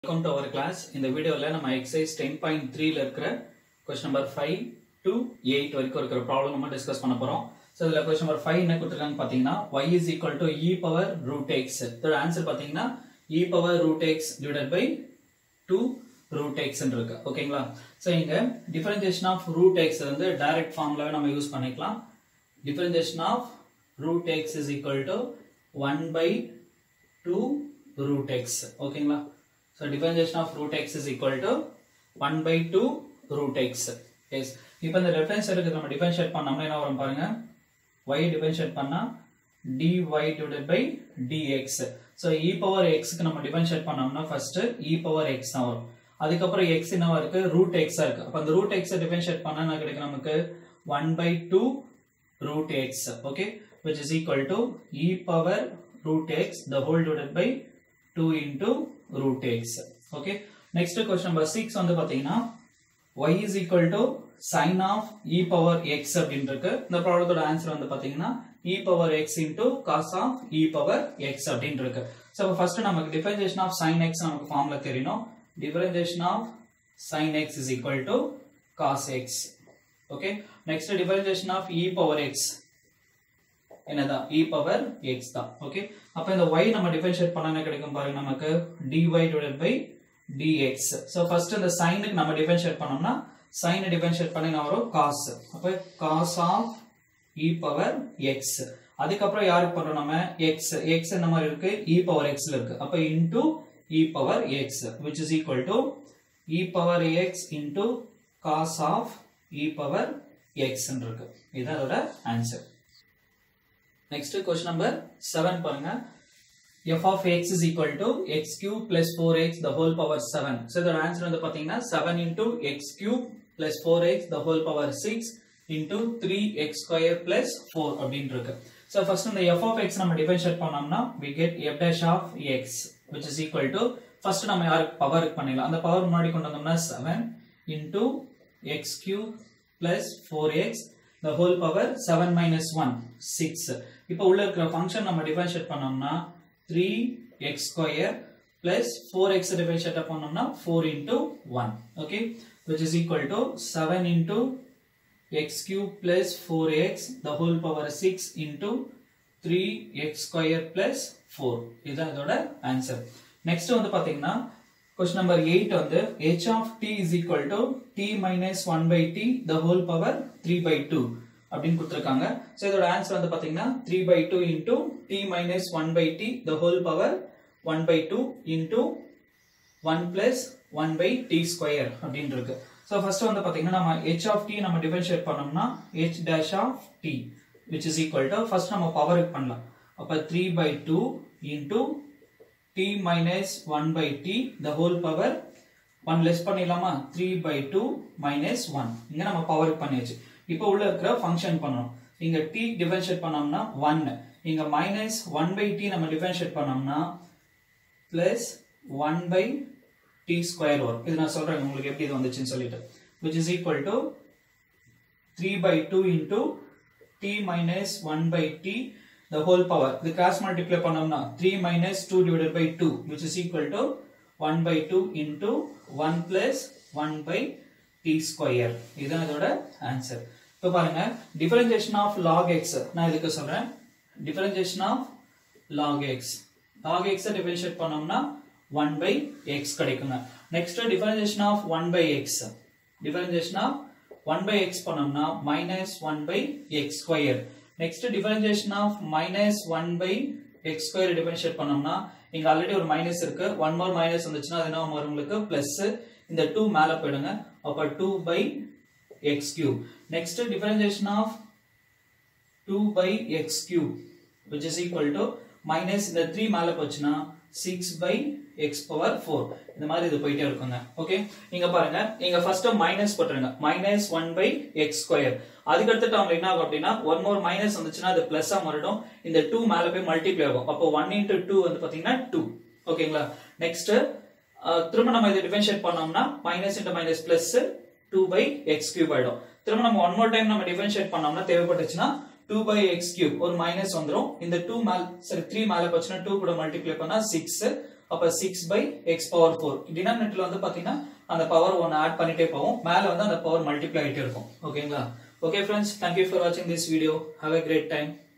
welcome to our class இந்த வீடியோவில் நம்ம எக்ஸசைஸ் டென் பாயிண்ட் த்ரீல இருக்கிற question number five to eight வரைக்கும் இருக்கிற ப்ராப்ளம் நம்ம டிஸ்கஸ் பண்ண போறோம் ஸோ இதில் கொஸ்டின் நம்பர் ஃபைவ் என்ன கொடுத்துருக்காங்க பார்த்தீங்கன்னா y is equal to e power root x இதோட ஆன்சர் பார்த்தீங்கன்னா e power root x divided by two root x இருக்கு ஓகேங்களா ஸோ இங்க டிஃபரன்சியேஷன் ஆஃப் ரூட் எக்ஸ் வந்து டைரக்ட் ஃபார்ம்லாவே நம்ம யூஸ் பண்ணிக்கலாம் differentiation of root x is equal to one by two root x ஓகேங்களா so differentiation of root x is equal to 1 by 2 root x yes இப்போ இந்த reference எடுத்து நம்ம differentiate பண்ணோம்னா என்ன வரும் பாருங்க y டிஃபரன்ஷியேட் பண்ணா dy divided by dx so e power x க்கு நம்ம டிஃபரன்ஷியேட் பண்ணோம்னா ஃபர்ஸ்ட் e பவர் x தான் வரும் அதுக்கப்புறம் x என்னவா இருக்கு ரூட் x இருக்கு அப்ப அந்த ரூட் x டிஃபரன்ஷியேட் பண்ணா என்ன கிடைக்கும் நமக்கு 1 by 2 root x okay which is equal to e power root x the whole divided by 2 into root x okay next question number 6 வந்து பாத்தீங்கன்னா y is equal to sin of e power x அப்படின்னு இருக்கு இந்த ப்ராப்ளத்தோட answer வந்து பாத்தீங்கன்னா e power x into cos of e power x அப்படின்னு இருக்கு so அப்ப ஃபர்ஸ்ட் நமக்கு டிஃபரன்ஷியேஷன் ஆஃப் sin x நமக்கு ஃபார்முலா தெரியணும் differentiation of sin x is equal to cos x okay next differentiation of e power x என்னதான் e power x தான் okay அப்ப இந்த y நம்ம டிஃபரன்ஷியேட் பண்ணா என்ன கிடைக்கும் பாருங்க நமக்கு dy divided by dx so first இந்த சைனுக்கு நம்ம டிஃபரன்ஷியேட் பண்ணோம்னா சைனை டிஃபரன்ஷியேட் பண்ணி என்ன வரும் cos அப்ப cos of e power x அதுக்கப்புறம் யாருக்கு பண்றோம் நம்ம x x என்ன மாதிரி இருக்கு e பவர் x ல இருக்கு அப்ப into e power x which is equal to e power x into cos of e power x ன்னு இருக்கு இதுதான் அதோட answer next question number seven பாருங்க f of x is equal to x cube plus 4x the whole power 7 so இதோட answer வந்து பாத்தீங்கன்னா 7 into x cube plus 4x the whole power 6 into 3x square plus 4 அப்படின்னு இருக்கு so first இந்த f of x நம்ம differentiate பண்ணோம்னா we get f dash of x which is equal to first நம்ம யாருக்கு பவருக்கு பண்ணிடலாம் அந்த பவர் முன்னாடி கொண்டு வந்தோம்னா 7 into x cube plus 4x the whole power 7 minus 1 6 இப்போ உள்ள இருக்கிற ஃபங்க்ஷன் நம்ம டிஃபரன்ஷியேட் பண்ணோம்னா 3x square plus 4x differentiate பண்ணோம்னா 4 into 1 okay which is equal to 7 into x cube plus 4x the whole power 6 into 3x square plus 4 இதுதான் இதோட answer next வந்து பாத்தீங்கன்னா கொஸ்டின் நம்பர் 8 வந்து h of t is equal to t minus 1 by t the whole power 3 by 2 அப்படின்னு கொடுத்துருக்காங்க so இதோட answer வந்து பார்த்தீங்கன்னா three by two into t minus one by t the whole power one by two into one plus one by t square அப்படின்னு இருக்கு so first வந்து பார்த்தீங்கன்னா நம்ம ஹெச் ஆஃப் டி நம்ம டிஃபரன்ஷியேட் பண்ணோம்னா H dash of t which is equal to first நம்ம பவருக்கு பண்ணலாம் அப்போ three by two into t minus one by t the whole power one less பண்ணிடலாமா three by two minus one இங்கே நம்ம பவருக்கு பண்ணியாச்சு இப்போ உள்ள இருக்கிற ஃபங்க்ஷன் பண்ணணும் இங்க t டிஃபரன்ஷியேட் பண்ணோம்னா 1 இங்க மைனஸ் 1 பை t நம்ம டிஃபரன்ஷியேட் பண்ணோம்னா பிளஸ் 1 பை t ஸ்கொயர் வரும் இது நான் சொல்றேன் உங்களுக்கு எப்படி இது வந்துச்சுன்னு சொல்லிட்டு which is equal to 3 by 2 into t minus 1 by t the whole power இது கிராஸ் மல்டிப்ளை பண்ணோம்னா 3 minus 2 divided by 2 which is equal to 1 by 2 into 1 plus 1 by t square இதுதான் இதோட ஆன்சர் இப்போ பாருங்க டிஃபரன்சியேஷன் ஆஃப் log x நான் இதுக்கு சொல்றேன் differentiation of log x log x differentiate பண்ணோம்னா 1 by x கிடைக்குங்க next differentiation of 1 by x differentiation of 1 by x பண்ணோம்னா minus 1 by x square next differentiation of minus 1 by x square differentiate பண்ணோம்னா இங்க already ஒரு minus இருக்கு one more minus வந்துச்சுன்னா அது என்ன வரும் உங்களுக்கு பிளஸ் இந்த 2 மேல போயிடுங்க அப்ப 2 by x cube next differentiation of 2 by x cube which is equal to minus இந்த 3 மேல போச்சுன்னா 6 by x power 4 இந்த மாதிரி இது போயிட்டே இருக்குங்க ஓகே இங்க பாருங்க இங்க ஃபர்ஸ்ட் மைனஸ் போட்டுருங்க minus one by x square அதுக்கு அடுத்த டேர்ம்ல என்ன ஆகும் அப்படின்னா ஒன் மோர் மைனஸ் வந்துச்சுன்னா அது பிளஸ் ஆ மாறிடும் இந்த டூ மேல போய் மல்டிப்ளை ஆகும் அப்போ ஒன் இன்டூ டூ வந்து பாத்தீங்கன்னா டூ ஓகேங்களா நெக்ஸ்ட் திரும்ப நம்ம இதை டிஃபரன்ஷியேட் பண்ணோம்னா minus into minus plus two by x cube ஆயிடும் திரும்ப நம்ம ஒன் மோர் டைம் நம்ம டிஃபரன்ஷியேட் பண்ணோம்னா தேவைப்பட்டுச்சுன்னா டூ பை எக்ஸ் கியூப் ஒரு மைனஸ் வந்துடும் இந்த டூ மேல் சரி த்ரீ மேல போச்சுன்னா டூ கூட மல்டிப்ளை பண்ணா சிக்ஸ் அப்ப six by x power four டினாமினேட்டர்ல வந்து பாத்தீங்கன்னா அந்த பவர் ஒன்னு ஆட் பண்ணிட்டே போவோம் மேல வந்து அந்த பவர் மல்டிப்ளை ஆயிட்டே இருக்கும் ஓகேங்களா ஓகே ஃப்ரெண்ட்ஸ் தேங்க்யூ ஃபார் வாட்சிங் this video have a great time